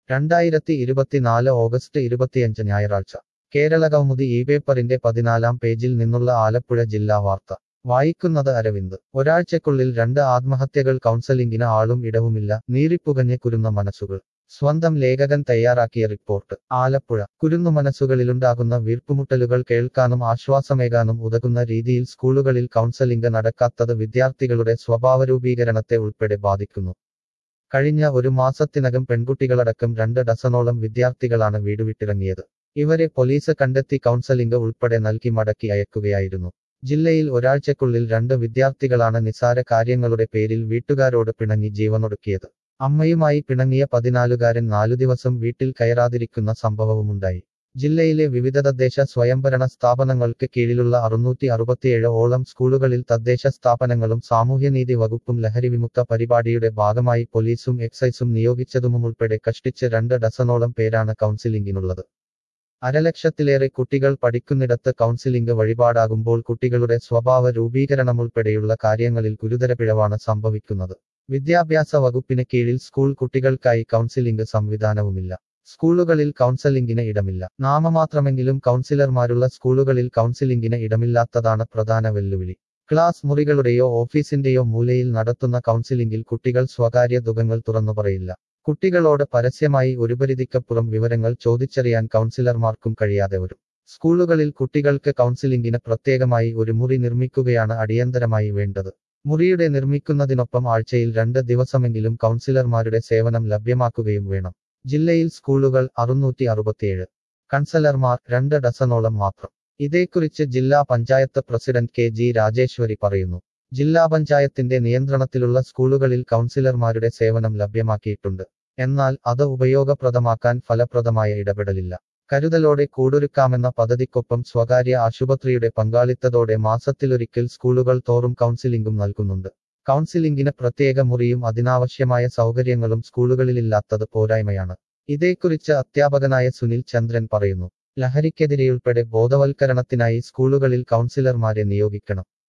രണ്ടായിരത്തി ഇരുപത്തിനാല് ഓഗസ്റ്റ് ഇരുപത്തിയഞ്ച് ഞായറാഴ്ച കേരള കൗമുദി ഈ പേപ്പറിന്റെ പതിനാലാം പേജിൽ നിന്നുള്ള ആലപ്പുഴ ജില്ലാ വാർത്ത വായിക്കുന്നത് അരവിന്ദ് ഒരാഴ്ചക്കുള്ളിൽ രണ്ട് ആത്മഹത്യകൾ കൗൺസലിംഗിന് ആളും ഇടവുമില്ല നീറിപ്പുകഞ്ഞ് കുരുന്ന മനസ്സുകൾ സ്വന്തം ലേഖകൻ തയ്യാറാക്കിയ റിപ്പോർട്ട് ആലപ്പുഴ കുരുന്നു മനസ്സുകളിലുണ്ടാകുന്ന വീർപ്പുമുട്ടലുകൾ കേൾക്കാനും ആശ്വാസമേകാനും ഉതകുന്ന രീതിയിൽ സ്കൂളുകളിൽ കൗൺസലിംഗ് നടക്കാത്തത് വിദ്യാർത്ഥികളുടെ സ്വഭാവരൂപീകരണത്തെ ഉൾപ്പെടെ ബാധിക്കുന്നു കഴിഞ്ഞ ഒരു മാസത്തിനകം പെൺകുട്ടികളടക്കം രണ്ട് ഡസനോളം വിദ്യാർത്ഥികളാണ് വീടുവിട്ടിറങ്ങിയത് ഇവരെ പോലീസ് കണ്ടെത്തി കൗൺസലിംഗ് ഉൾപ്പെടെ നൽകി മടക്കി അയക്കുകയായിരുന്നു ജില്ലയിൽ ഒരാഴ്ചക്കുള്ളിൽ രണ്ട് വിദ്യാർത്ഥികളാണ് നിസാര കാര്യങ്ങളുടെ പേരിൽ വീട്ടുകാരോട് പിണങ്ങി ജീവനൊടുക്കിയത് അമ്മയുമായി പിണങ്ങിയ പതിനാലുകാരൻ നാലു ദിവസം വീട്ടിൽ കയറാതിരിക്കുന്ന സംഭവവുമുണ്ടായി ജില്ലയിലെ വിവിധ തദ്ദേശ സ്വയംഭരണ സ്ഥാപനങ്ങൾക്ക് കീഴിലുള്ള അറുന്നൂറ്റി അറുപത്തിയേഴ് ഓളം സ്കൂളുകളിൽ തദ്ദേശ സ്ഥാപനങ്ങളും സാമൂഹ്യനീതി വകുപ്പും ലഹരിവിമുക്ത പരിപാടിയുടെ ഭാഗമായി പോലീസും എക്സൈസും നിയോഗിച്ചതുമുൾപ്പെടെ കഷ്ടിച്ച് രണ്ട് ഡസനോളം പേരാണ് കൗൺസിലിംഗിനുള്ളത് അരലക്ഷത്തിലേറെ കുട്ടികൾ പഠിക്കുന്നിടത്ത് കൗൺസിലിംഗ് വഴിപാടാകുമ്പോൾ കുട്ടികളുടെ സ്വഭാവ രൂപീകരണമുൾപ്പെടെയുള്ള കാര്യങ്ങളിൽ ഗുരുതര പിഴവാണ് സംഭവിക്കുന്നത് വിദ്യാഭ്യാസ വകുപ്പിന് കീഴിൽ സ്കൂൾ കുട്ടികൾക്കായി കൗൺസിലിംഗ് സംവിധാനവുമില്ല സ്കൂളുകളിൽ കൗൺസലിംഗിന് ഇടമില്ല നാമമാത്രമെങ്കിലും കൗൺസിലർമാരുള്ള സ്കൂളുകളിൽ കൗൺസിലിംഗിന് ഇടമില്ലാത്തതാണ് പ്രധാന വെല്ലുവിളി ക്ലാസ് മുറികളുടെയോ ഓഫീസിന്റെയോ മൂലയിൽ നടത്തുന്ന കൗൺസിലിംഗിൽ കുട്ടികൾ സ്വകാര്യ ദുഃഖങ്ങൾ തുറന്നു പറയില്ല കുട്ടികളോട് പരസ്യമായി ഒരു പരിധിക്കപ്പുറം വിവരങ്ങൾ ചോദിച്ചറിയാൻ കൗൺസിലർമാർക്കും കഴിയാതെ വരും സ്കൂളുകളിൽ കുട്ടികൾക്ക് കൗൺസിലിംഗിന് പ്രത്യേകമായി ഒരു മുറി നിർമ്മിക്കുകയാണ് അടിയന്തരമായി വേണ്ടത് മുറിയുടെ നിർമ്മിക്കുന്നതിനൊപ്പം ആഴ്ചയിൽ രണ്ട് ദിവസമെങ്കിലും കൗൺസിലർമാരുടെ സേവനം ലഭ്യമാക്കുകയും വേണം ജില്ലയിൽ സ്കൂളുകൾ അറുന്നൂറ്റി അറുപത്തിയേഴ് കൺസലർമാർ രണ്ട് ഡസനോളം മാത്രം ഇതേക്കുറിച്ച് ജില്ലാ panchayat president K G Rajeshwari പറയുന്നു ജില്ലാ പഞ്ചായത്തിന്റെ നിയന്ത്രണത്തിലുള്ള സ്കൂളുകളിൽ കൗൺസിലർമാരുടെ സേവനം ലഭ്യമാക്കിയിട്ടുണ്ട് എന്നാൽ അത് ഉപയോഗപ്രദമാക്കാൻ ഫലപ്രദമായ ഇടപെടലില്ല കരുതലോടെ കൂടൊരുക്കാമെന്ന പദ്ധതിക്കൊപ്പം സ്വകാര്യ ആശുപത്രിയുടെ പങ്കാളിത്തതോടെ മാസത്തിലൊരിക്കൽ സ്കൂളുകൾ തോറും കൗൺസിലിംഗും നൽകുന്നുണ്ട് കൗൺസിലിംഗിന് പ്രത്യേക മുറിയും അതിനാവശ്യമായ സൗകര്യങ്ങളും സ്കൂളുകളിലില്ലാത്തത് പോരായ്മയാണ് ഇതേക്കുറിച്ച് അധ്യാപകനായ സുനിൽ ചന്ദ്രൻ പറയുന്നു ലഹരിക്കെതിരെയുൾപ്പെടെ ബോധവൽക്കരണത്തിനായി സ്കൂളുകളിൽ കൗൺസിലർമാരെ നിയോഗിക്കണം